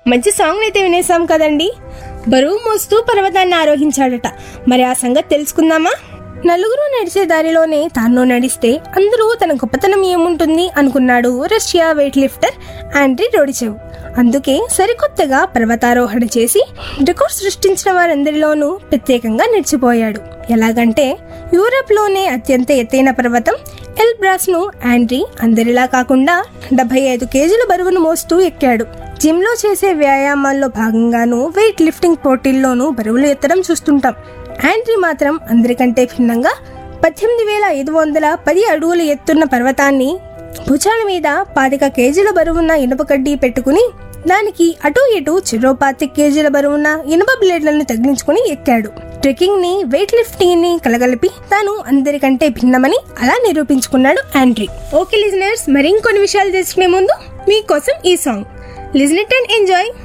మంచి సాంగ్ అయితే వినేసాం కదండి బరువు మోస్తూ పర్వతాన్ని ఆరోహించాడట మరి ఆ సంగతి తెలుసుకుందామా నలుగురు నడిచే దారిలోనే తాను నడిస్తే అందరూ తన గొప్పతనం ఏముంటుంది అనుకున్నాడు Russia weight lifter Andrey Rodichev అందుకే సరికొత్తగా పర్వతారోహణ చేసి రికార్డ్ సృష్టించిన వారందరిలోనూ ప్రత్యేకంగా నిలిచిపోయాడు ఎలాగంటే యూరప్లోనే అత్యంత ఎత్తైన పర్వతం ఎల్బ్రాస్ ను ఆండ్రీ అందరిలా కాకుండా డెబ్బై ఐదు కేజీల బరువును మోస్తూ ఎక్కాడు జిమ్ లో చేసే వ్యాయామాల్లో భాగంగాను వెయిట్ లిఫ్టింగ్ పోటీల్లోనూ బరువులు ఎత్తడం చూస్తుంటాం ఆండ్రీ మాత్రం అందరికంటే భిన్నంగా పద్దెనిమిది వేల ఐదు వందల పది అడుగులు ఎత్తున్న పర్వతాన్ని భుజాల మీద పాతిక కేజీల బరువున్న ఇనుప కడ్డీ పెట్టుకుని దానికి అటు ఇటు చెరో పాతిక కేజీల బరువున్న ఇనుప బ్లేడ్లను తగిలించుకుని ఎక్కాడు ట్రెక్కింగ్ ని వెయిట్ లిఫ్టింగ్ ని కలగలిపి తాను అందరికంటే భిన్నమని అలా నిరూపించుకున్నాడు ఆండ్రీ ఓకే లిజనర్స్ మరింకొన్ని విషయాలు తెలుసుకునే ముందు మీకోసం ఈ song listen it and enjoy